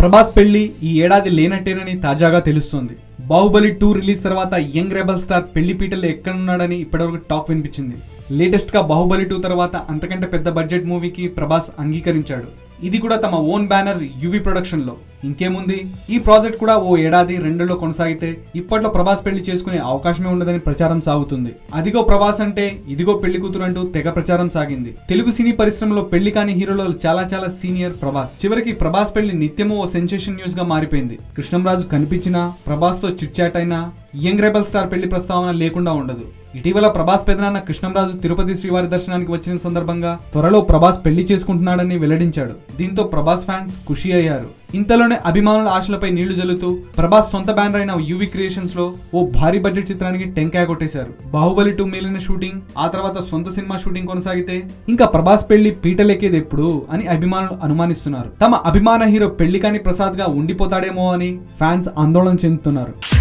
ప్రభాస్ పెళ్లి ఈ ఏడాది లేనట్టేనని తాజాగా తెలుస్తోంది బాహుబలి టూ రిలీజ్ తర్వాత యంగ్ రెబల్ స్టార్ పెళ్లి పీటలు ఎక్కడున్నాడని ఇప్పటివరకు టాక్ వినిపించింది లేటెస్ట్ గా బాహుబలి టూ తర్వాత అంతకంటే పెద్ద బడ్జెట్ మూవీకి ప్రభాస్ అంగీకరించాడు ఇది కూడా తమ ఓన్ బ్యానర్ యువి ప్రొడక్షన్ లో ఇంకేముంది ఈ ప్రాజెక్ట్ కూడా ఓ ఏడాది రెండులో కొనసాగితే ఇప్పట్లో ప్రభాస్ పెళ్లి చేసుకునే అవకాశమే ఉండదని ప్రచారం సాగుతుంది అదిగో ప్రభాస్ అంటే ఇదిగో పెళ్లి కూతురు అంటూ తెగ ప్రచారం సాగింది తెలుగు సినీ పరిశ్రమలో పెళ్లి కాని హీరోలో చాలా చాలా సీనియర్ ప్రభాస్ చివరికి ప్రభాస్ పెళ్లి నిత్యము ఓ సెన్సేషన్ న్యూస్ గా మారిపోయింది కృష్ణంరాజు కనిపించినా ప్రభాస్ తో చిట్ చాట్ అయినా యంగ్ రెబల్ స్టార్ పెళ్లి ప్రస్తావన లేకుండా ఉండదు ఇటీవల ప్రభాస్ పెదనాన్న కృష్ణంరాజు తిరుపతి శ్రీవారి దర్శనానికి వచ్చిన సందర్భంగా త్వరలో ప్రభాస్ పెళ్లి చేసుకుంటున్నాడని వెల్లడించాడు దీంతో ప్రభాస్ ఫ్యాన్స్ ఖుషి అయ్యారు ఇంతలోనే అభిమానుల ఆశలపై నీళ్లు జల్లుతూ ప్రభాస్ సొంత బ్యానర్ అయిన యువి క్రియేషన్స్ లో ఓ భారీ బడ్జెట్ చిత్రానికి టెంకాయ కొట్టేశారు బాహుబలి టూ మిగిలిన షూటింగ్ ఆ తర్వాత సొంత సినిమా షూటింగ్ కొనసాగితే ఇంకా ప్రభాస్ పెళ్లి పీటలెక్కేది ఎప్పుడు అని అభిమానులు అనుమానిస్తున్నారు తమ అభిమాన హీరో పెళ్లి కాని ప్రసాద్ గా ఉండిపోతాడేమో అని ఫ్యాన్స్ ఆందోళన చెందుతున్నారు